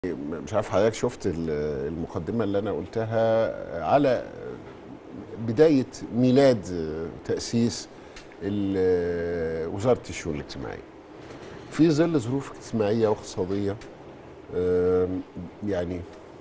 مش عارف حضرتك شفت ال- المقدمة اللي أنا قلتها على بداية ميلاد تأسيس ال- وزارة الشؤون الاجتماعية في ظل ظروف اجتماعية واقتصادية آم، يعني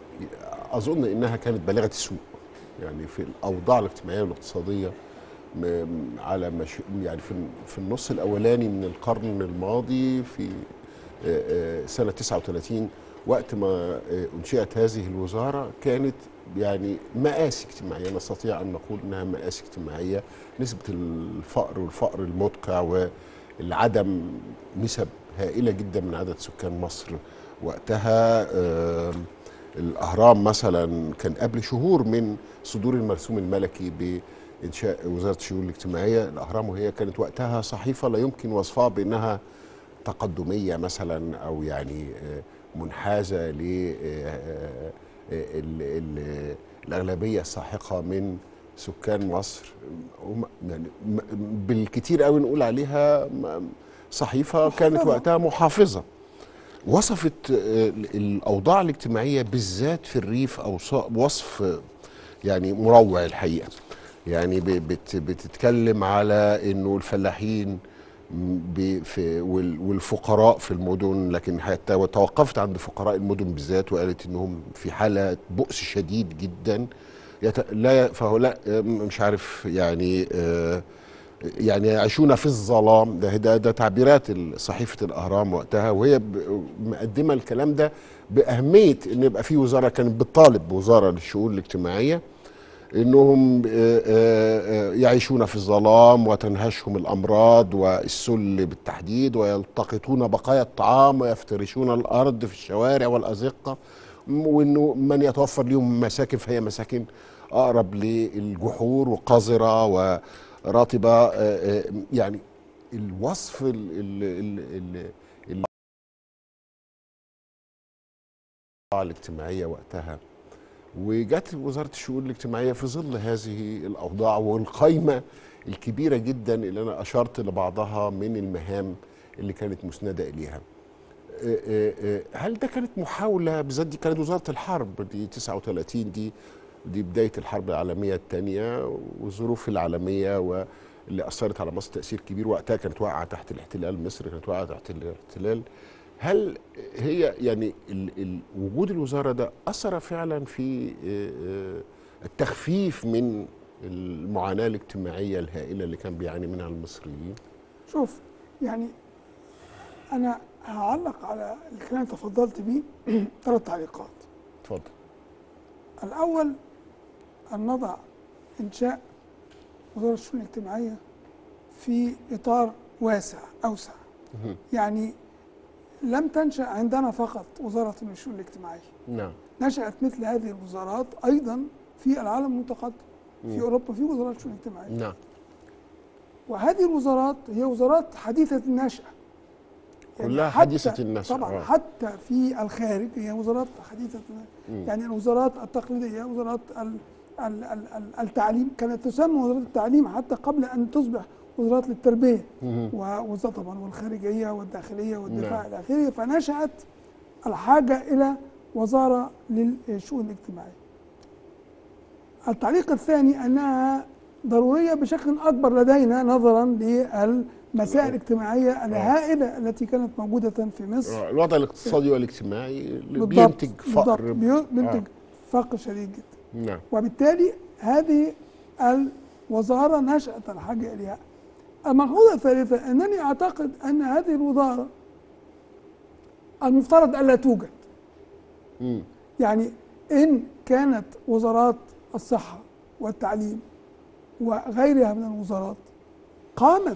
أظن إنها كانت بالغة السوء يعني في الأوضاع الاجتماعية والاقتصادية م- على مش يعني في في النص الأولاني من القرن الماضي في آه، آه، سنة 39 وقت ما آه، أنشئت هذه الوزارة كانت يعني مآسي اجتماعية نستطيع أن نقول أنها مآسي اجتماعية نسبة الفقر والفقر المدقع والعدم نسب هائلة جدا من عدد سكان مصر وقتها آه، الأهرام مثلا كان قبل شهور من صدور المرسوم الملكي بإنشاء وزارة الشؤون الاجتماعية الأهرام وهي كانت وقتها صحيفة لا يمكن وصفها بأنها تقدميه مثلا او يعني آه، منحازه ل آه، آه، ال- ال- الاغلبيه الساحقه من سكان مصر هم- يعني م- بالكتير قوي نقول عليها م- صحيفه كانت محافظة. وقتها محافظه وصفت آه، الاوضاع الاجتماعيه بالذات في الريف او وصف آه، يعني مروع الحقيقه يعني ب- بت بتتكلم على انه الفلاحين ب- في وال- والفقراء في المدن لكن حتى توقفت عند فقراء المدن بالذات وقالت انهم في حاله بؤس شديد جدا يت... لا فهؤلاء مش عارف يعني آه، يعني يعيشون في الظلام ده ده, ده تعبيرات صحيفه الاهرام وقتها وهي ب- مقدمه الكلام ده باهميه ان يبقى في وزاره كانت بتطالب بوزاره للشؤون الاجتماعيه انهم آه، آه، آه، يعيشون في الظلام وتنهشهم الامراض والسل بالتحديد ويلتقطون بقايا الطعام ويفترشون الارض في الشوارع والازقه م- وانه من يتوفر لهم مساكن فهي مساكن اقرب للجحور وقذره ورطبه آه، آه، يعني الوصف ال ال ال ال ال الاجتماعيه وقتها وجت وزاره الشؤون الاجتماعيه في ظل هذه الاوضاع والقائمه الكبيره جدا اللي انا اشرت لبعضها من المهام اللي كانت مسنده اليها. آه، آه، آه، هل ده كانت محاوله بالذات دي كانت وزاره الحرب دي 39 دي دي بدايه الحرب العالميه الثانيه والظروف العالميه واللي اثرت على مصر تاثير كبير وقتها كانت واقعه تحت الاحتلال مصر كانت واقعه تحت الاحتلال هل هي يعني ال ال وجود الوزاره ده اثر فعلا في آه، آه، التخفيف من المعاناه الاجتماعيه الهائله اللي كان بيعاني منها المصريين؟ شوف يعني انا هعلق على الكلام اللي تفضلت بيه ثلاث تعليقات اتفضل. الاول ان نضع انشاء وزاره الشؤون الاجتماعيه في اطار واسع اوسع مهم. يعني لم تنشا عندنا فقط وزاره الشؤون الاجتماعيه نعم نشات مثل هذه الوزارات ايضا في العالم المتقدم في مم. اوروبا في وزارات شؤون اجتماعيه نعم وهذه الوزارات هي وزارات حديثه النشاه كلها حتى- حديثة النشأة، طبعا آه. حتى في الخارج هي وزارات حديثه النشأة. يعني الوزارات التقليديه وزارات ال ال ال ال التعليم كانت تسمى وزارات التعليم حتى قبل ان تصبح وزارات للتربيه مهم. ووزاره طبعا والخارجيه والداخليه والدفاع نعم. الى اخره فنشات الحاجه الى وزاره للشؤون الاجتماعيه. التعليق الثاني انها ضروريه بشكل اكبر لدينا نظرا للمسائل الاجتماعيه الهائله التي كانت موجوده في مصر آه، الوضع الاقتصادي والاجتماعي اللي بالضبط، بينتج بالضبط، فقر بيو- بينتج فقر شديد جدا نعم وبالتالي هذه الوزاره نشات الحاجه اليها. الملحوظه الثالثه انني اعتقد ان هذه الوزاره المفترض الا توجد. مم. يعني ان كانت وزارات الصحه والتعليم وغيرها من الوزارات قامت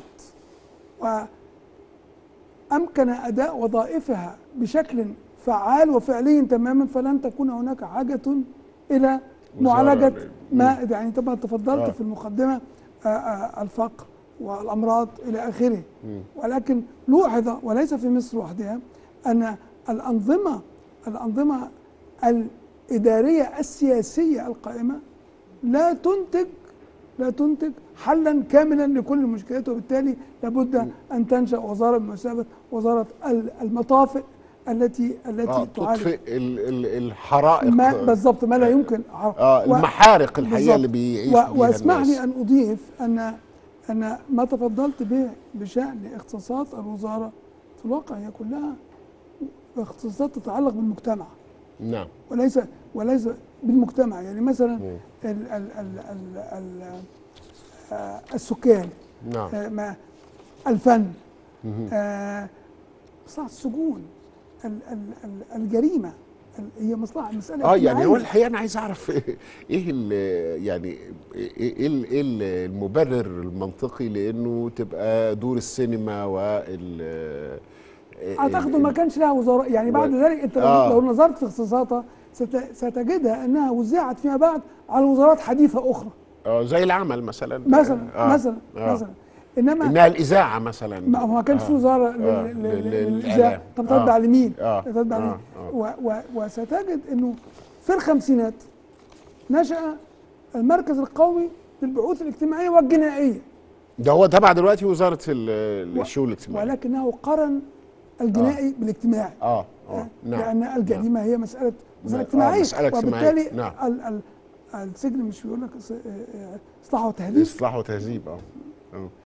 وامكن اداء وظائفها بشكل فعال وفعلي تماما فلن تكون هناك حاجه الى معالجه وزارة- ما يعني طبعا تفضلت آه. في المقدمه آه، آه، الفقر والامراض الى اخره ولكن لوحظ وليس في مصر وحدها ان الانظمه الانظمه الاداريه السياسيه القائمه لا تنتج لا تنتج حلا كاملا لكل المشكلات وبالتالي لابد ان تنشا وزاره بمثابه وزاره ال- المطافئ التي التي اه تعالج تطفئ ال- ال- الحرائق ما بالضبط ما لا يمكن اه و- المحارق الحقيقه بالضبط. اللي بيعيش و- بيها واسمح الناس. لي ان اضيف ان ان ما تفضلت به بشان اختصاصات الوزاره في الواقع هي كلها اختصاصات تتعلق بالمجتمع نعم وليس وليس بالمجتمع يعني مثلا مم. ال ال ال ال ال آه، السكان نعم آه، ما الفن مهم. آه، مصلحه السجون ال- ال- ال- الجريمه ال- هي مصلحه مساله اه يعني هو اجتماعية. الحقيقه انا عايز اعرف ايه ال- يعني ايه ايه ال- إيه ال- المبرر المنطقي لانه تبقى دور السينما وال اعتقد ما كانش لها وزراء يعني بعد و- ذلك انت لو- آه. لو نظرت في اختصاصاتها ست- ستجدها انها وزعت فيما بعد على وزارات حديثه اخرى اه زي العمل مثلا مثلا آه. مثلا آه. مثلا انما انها الاذاعه مثلا ما ما كانش في وزاره لل- آه. لل- لل- لل- للإعلام. للاذاعه طب تتبع آه. لمين؟ آه. تتبع آه. لمين؟ آه. و- و- وستجد انه في الخمسينات نشا المركز القومي للبحوث الاجتماعيه والجنائيه ده هو تبع دلوقتي وزاره ال- الشؤون الاجتماعيه ولكنه قرن الجنائي بالاجتماعي اه اه نعم لان الجريمه هي مساله مساله آه، اجتماعيه مسألة اجتماعية. وبالتالي نعم. ال ال السجن مش بيقول لك إص- آه، آه، اصلاح وتهذيب اصلاح وتهذيب اه آه.